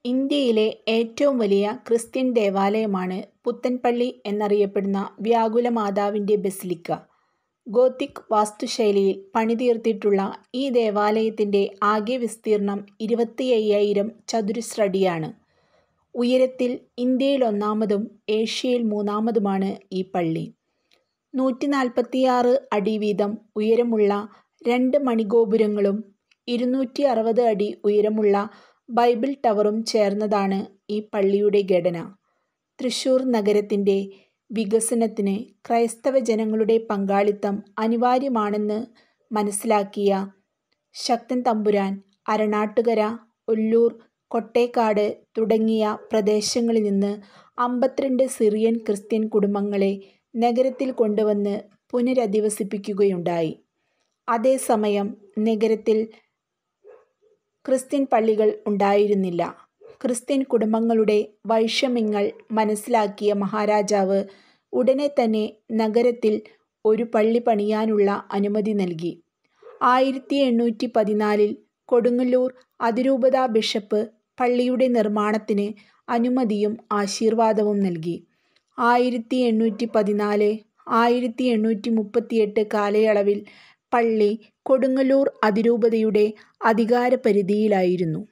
ഇന്ത്യയിലെ ഏറ്റവും വലിയ ക്രിസ്ത്യൻ ദേവാലയമാണ് പുത്തൻപള്ളി എന്നറിയപ്പെടുന്ന വ്യാകുലമാതാവിന്റെ ബസിലിക്ക. ഗോത്തിക് വാസ്തുശൈലിയിൽ പണിതീർത്തിട്ടുള്ള ഈ ദേവാലയത്തിന്റെ ആകെ വിസ്തീർണ്ണം ഇരുപത്തിയ്യായിരം ചതുരശ്രടിയാണ്. ഉയരത്തിൽ ഇന്ത്യയിലൊന്നാമതും ഏഷ്യയിൽ മൂന്നാമതുമാണ് ഈ പള്ളി. നൂറ്റിനാല്പത്തിയാറ് അടി വീതം ഉയരമുള്ള രണ്ട് മണിഗോപുരങ്ങളും ഇരുന്നൂറ്റിയറുപത് അടി ഉയരമുള്ള ബൈബിൾ ടവറും ചേർന്നതാണ് ഈ പള്ളിയുടെ ഘടന. തൃശ്ശൂർ നഗരത്തിന്റെ വികസനത്തിന് ക്രൈസ്തവ ജനങ്ങളുടെ പങ്കാളിത്തം അനിവാര്യമാണെന്ന് മനസ്സിലാക്കിയ ശക്തൻ തമ്പുരാൻ അരണാട്ടുകര, ഒല്ലൂർ, കൊട്ടേക്കാട് തുടങ്ങിയ പ്രദേശങ്ങളിൽ നിന്ന് അമ്പത്തിരണ്ട് സിറിയൻ ക്രിസ്ത്യൻ കുടുംബങ്ങളെ നഗരത്തിൽ കൊണ്ടുവന്ന് പുനരധിവസിപ്പിക്കുകയുണ്ടായി. അതേസമയം നഗരത്തിൽ ക്രിസ്ത്യൻ പള്ളികൾ ഉണ്ടായിരുന്നില്ല. ക്രിസ്ത്യൻ കുടുംബങ്ങളുടെ വൈഷമ്യങ്ങൾ മനസ്സിലാക്കിയ മഹാരാജാവ് ഉടനെ തന്നെ നഗരത്തിൽ ഒരു പള്ളി പണിയാനുള്ള അനുമതി നൽകി. ആയിരത്തിഎണ്ണൂറ്റിപതിനാലിൽ കൊടുങ്ങല്ലൂർ അതിരൂപതാ ബിഷപ്പ് പള്ളിയുടെ നിർമ്മാണത്തിന് അനുമതിയും ആശീർവാദവും നൽകി. ആയിരത്തിഎണ്ണൂറ്റിപതിനാല് ആയിരത്തിഎണ്ണൂറ്റിമുപ്പത്തിയെട്ട് കാലയളവിൽ പള്ളി കൊടുങ്ങല്ലൂർ അതിരൂപതയുടെ അധികാരപരിധിയിലായിരുന്നു.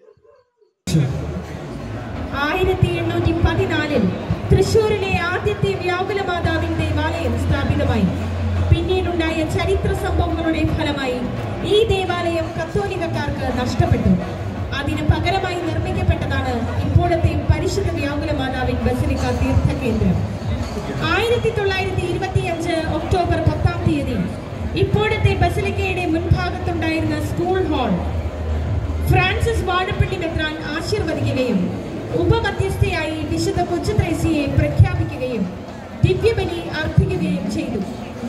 ആയിരത്തിഎണ്ണൂറ്റിപതിനാലിൽ തൃശ്ശൂരിലെ ആദ്യത്തെ വ്യാകുലമാതാവിൻ ദേവാലയം സ്ഥാപിതമായി. പിന്നീടുണ്ടായ ചരിത്ര സംഭവങ്ങളുടെ ഫലമായി ഈ ദേവാലയം കത്തോലിക്കർക്ക് നഷ്ടപ്പെട്ടു. അതിന് പകരമായി നിർമ്മിക്കപ്പെട്ടതാണ് ഇപ്പോഴത്തെ പരിശുദ്ധ വ്യാകുലമാതാവിൻ ബസിലിക്ക തീർത്ഥകേന്ദ്രം. ആയിരത്തിതൊള്ളായിരത്തി ഇരുപത്തിയഞ്ച് ഒക്ടോബർ പത്താം തീയതി ഇപ്പോഴത്തെ ബസിലിക്കയുടെ മുൻഭാഗത്തുണ്ടായിരുന്ന സ്കൂൾ ഹാൾ ഫ്രാൻസിസ് വാഴപ്പള്ളി മെത്രാൻ ആശീർവദിക്കുകയും ഉപമധ്യസ്ഥയായി വിശുദ്ധ കൊച്ചുത്രേസ്യയെ പ്രഖ്യാപിക്കുകയും ദിവ്യബലി അർപ്പിക്കുകയും ചെയ്തു.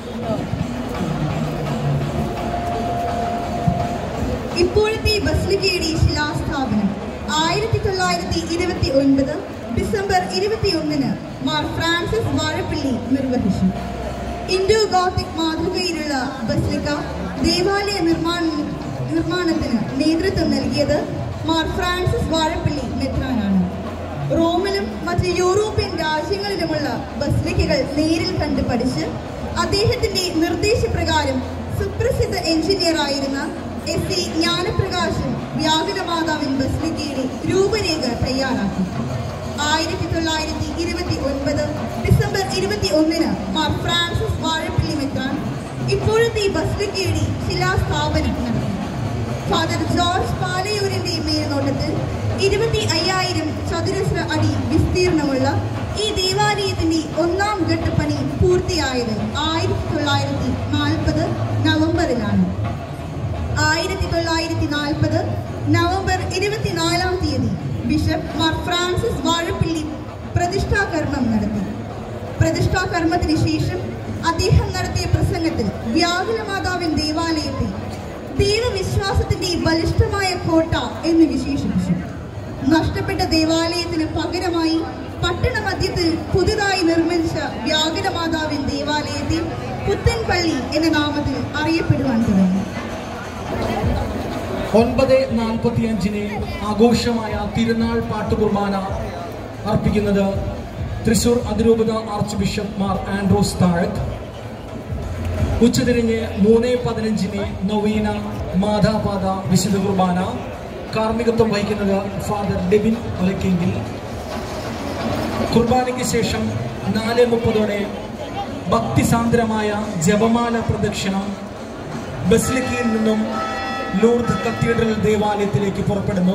ഇപ്പോഴത്തെ ബസിലിക്കയുടെ ശിലാസ്ഥാപനം ആയിരത്തിതൊള്ളായിരത്തി ഇരുപത്തിഒൻപത് ഡിസംബർ ഇരുപത്തിയൊന്നിന് മാർ ഫ്രാൻസിസ് വാഴപ്പള്ളി നിർവഹിച്ചു. ഇൻഡോ ഗോത്തിക് മാതൃകയിലുള്ള ബസിലിക്ക ദേവാലയ നിർമ്മാണത്തിന് നേതൃത്വം നൽകിയത് മാർ ഫ്രാൻസിസ് വാഴപ്പള്ളി മെത്രാനാണ്. റോമിലും മറ്റ് യൂറോപ്യൻ രാജ്യങ്ങളിലുമുള്ള ബസിലിക്കകൾ നേരിൽ കണ്ട് പഠിച്ച് അദ്ദേഹത്തിന്റെ നിർദ്ദേശപ്രകാരം സുപ്രസിദ്ധ എൻജിനീയറായിരുന്ന എസ്. സി. ജ്ഞാനപ്രകാശൻ വ്യാകുലമാതാവിൻ ബസിലിക്കയുടെ രൂപരേഖ തയ്യാറാക്കി. ആയിരത്തിതൊള്ളായിരത്തി ഇരുപത്തിഒൻപത് ഡിസംബർ ഇരുപത്തിഒന്നിന് മാർ ഫ്രാൻസിസ് വാഴപ്പള്ളി മെത്രാൻ ഇപ്പോഴത്തെ ബസിലിക്കയുടെ ശിലാസ്ഥാപനം നടത്തി. ഫാദർ ജോർജ് പാലയൂരിന്റെ മേൽനോട്ടത്തിൽ ഇരുപത്തി അയ്യായിരം ചതുരശ്ര അടി വിസ്തീർണമുള്ള ഈ ദേവാലയത്തിന്റെ ഒന്നാം ഘട്ട പണി പൂർത്തിയായത് ആയിരത്തിതൊള്ളായിരത്തി നാൽപ്പത് നവംബറിലാണ്. ആയിരത്തിതൊള്ളായിരത്തി നാൽപ്പത് നവംബർ ഇരുപത്തിനാലാം തീയതി ബിഷപ്പ് മാർ ഫ്രാൻസിസ് വാഴപ്പള്ളി പ്രതിഷ്ഠാകർമ്മം നടത്തി. പ്രതിഷ്ഠാകർമ്മത്തിന് ശേഷം അദ്ദേഹം നടത്തിയ പ്രസംഗത്തിൽ വ്യാകുലമാതാവിൻ ദേവാലയത്തെ ദൈവവിശ്വാസത്തിന്റെ ബലിഷ്ഠമായ കോട്ട എന്ന് വിശേഷിപ്പിച്ചു. നഷ്ടപ്പെട്ട ദേവാലയത്തിന് പകരമായി പട്ടണമധ്യത്തിൽ പുതുതായി നിർമ്മിച്ച വ്യാകുലമാതാവിൻ ദേവാലയത്തെ പുത്തൻപള്ളി എന്ന നാമത്തിൽ അറിയപ്പെടുവാൻ തുടങ്ങി. ഒൻപത് നാൽപ്പത്തിയഞ്ചിന് ആഘോഷമായ തിരുനാൾ പാട്ടുകുർബാന അർപ്പിക്കുന്നത് തൃശൂർ അതിരൂപത ആർച്ച് ബിഷപ്പ് മാർ ആൻഡ്രോസ് താഴത്ത് ഉച്ചതിരിഞ്ഞ് മൂന്ന് പതിനഞ്ചിന് നൊവീന മാതാപാത വിശുദ്ധ കുർബാന കാർമ്മികത്വം വഹിക്കുന്നത് ഫാദർ ഡെബിൻ ഒലക്കെങ്കിൽ കുർബാനയ്ക്ക് ശേഷം നാല് മുപ്പതോടെ ഭക്തിസാന്ദ്രമായ ജപമാല പ്രദക്ഷിണം ബസിലിക്കയിൽ നിന്നും ലൂർദ് കത്തീഡ്രൽ ദേവാലയത്തിലേക്ക് പുറപ്പെടുന്നു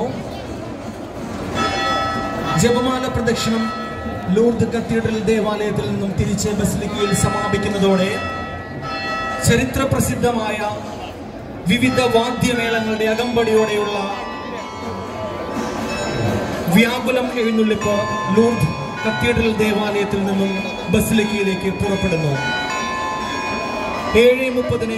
ജപമാല പ്രദക്ഷിണം ലൂർദ് കത്തീഡ്രൽ ദേവാലയത്തിൽ നിന്നും തിരിച്ച് ബസിലിക്കയിൽ സമാപിക്കുന്നതോടെ ചരിത്ര പ്രസിദ്ധമായ വിവിധ വാദ്യമേളങ്ങളുടെ അകമ്പടിയോടെയുള്ള വ്യാകുലം എഴുന്നള്ളിപ്പ് ലൂർദ് കത്തീഡ്രൽ ദേവാലയത്തിൽ നിന്നും ബസിലിക്കയിലേക്ക് പുറപ്പെടുന്നു ഏഴ് മുപ്പതിന്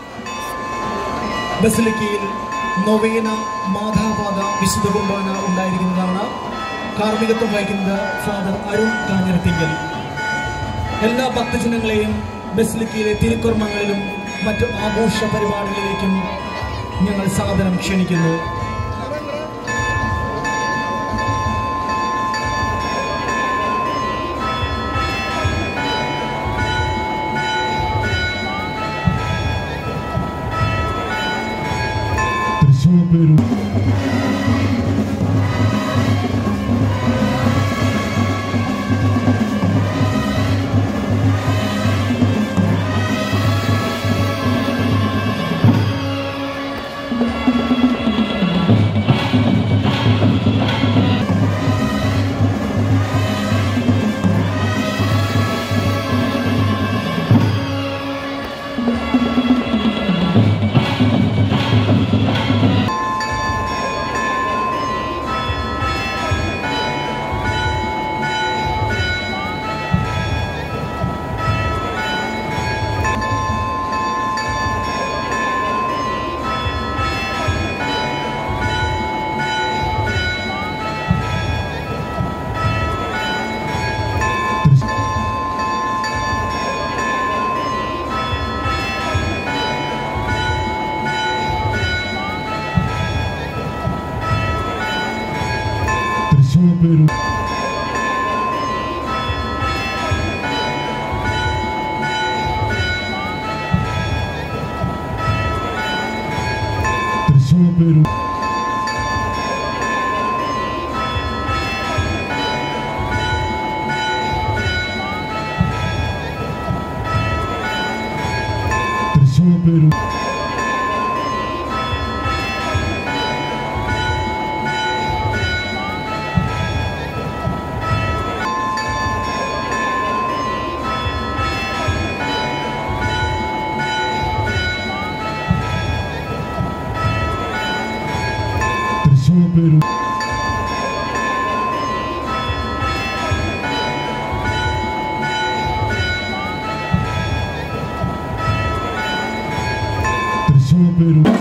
ബസിലിക്കയിൽ നൊവേന മാതാപാത വിശുദ്ധ കുർബാന ഉണ്ടായിരിക്കുന്നതാണ് കാർമ്മികത്വം വഹിക്കുന്നത് ഫാദർ അരുൺ കാഞ്ഞിരത്തിങ്കൽ എല്ലാ ഭക്തജനങ്ങളെയും ബസിലിക്കയിലെ തിരുക്കർമ്മങ്ങളിലും മറ്റു ആഘോഷ പരിപാടികളിലേക്കും ഞങ്ങൾ സാദരം ക്ഷണിക്കുന്നു എല്ലാവരും